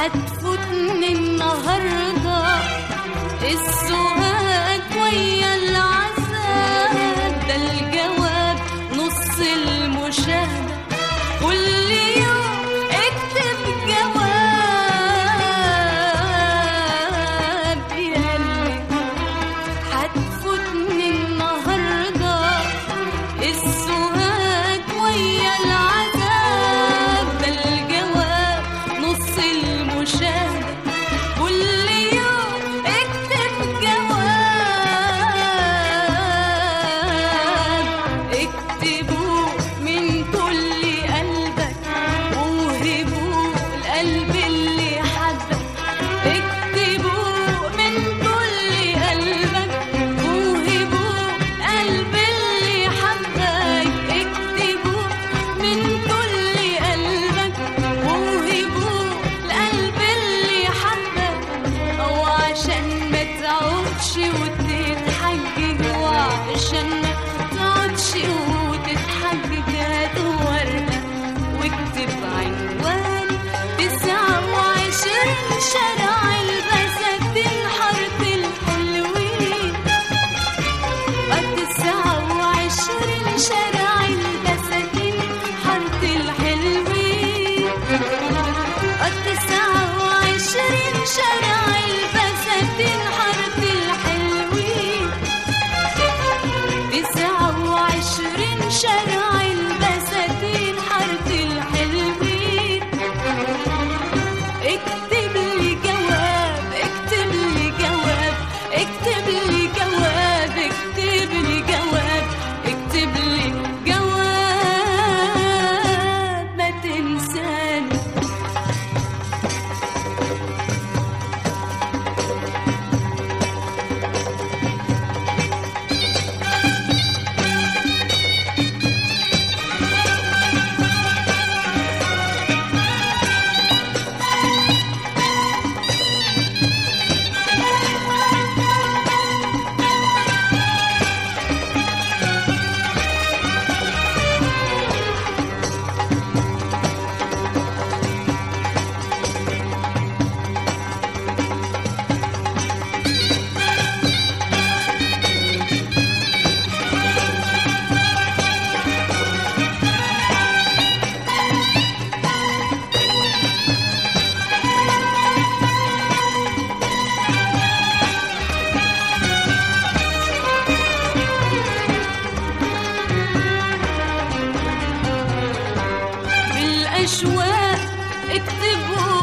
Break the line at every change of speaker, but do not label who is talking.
هتفوتني النهارده السؤال ويا العذاب ده الجواب نص المشاهدة كل يوم اكتب جواب ياللي هتفوتني النهارده السؤال ويا العذاب ده الجواب نص المشاهدة كل يوم اكتب جواب اكتبوا من كل قلبك ووهبوا القلب اللي حبك اكتبوا من كل قلبك ووهبوا القلب اللي حبك اكتبوا من كل قلبك ووهبوا القلب اللي حبك او عشان ما تقعدش وتتحجج وعشان ما تقعدش وتتحجج هات ورقة واكتب عنواني تسعة وعشرين شارع البساتين حارة الحلوين تسعة وعشرين شارع البساتين حارة الحلوين تسعة وعشرين شارع البساتين حارة الحلوين تسعة وعشرين شارع البساتين حارة الحلوين اكتب لي جواب اكتب لي جواب اكتب لي جواب اكتب لي جواب اكتب لي جواب ما تنساني بالأشواق اكتب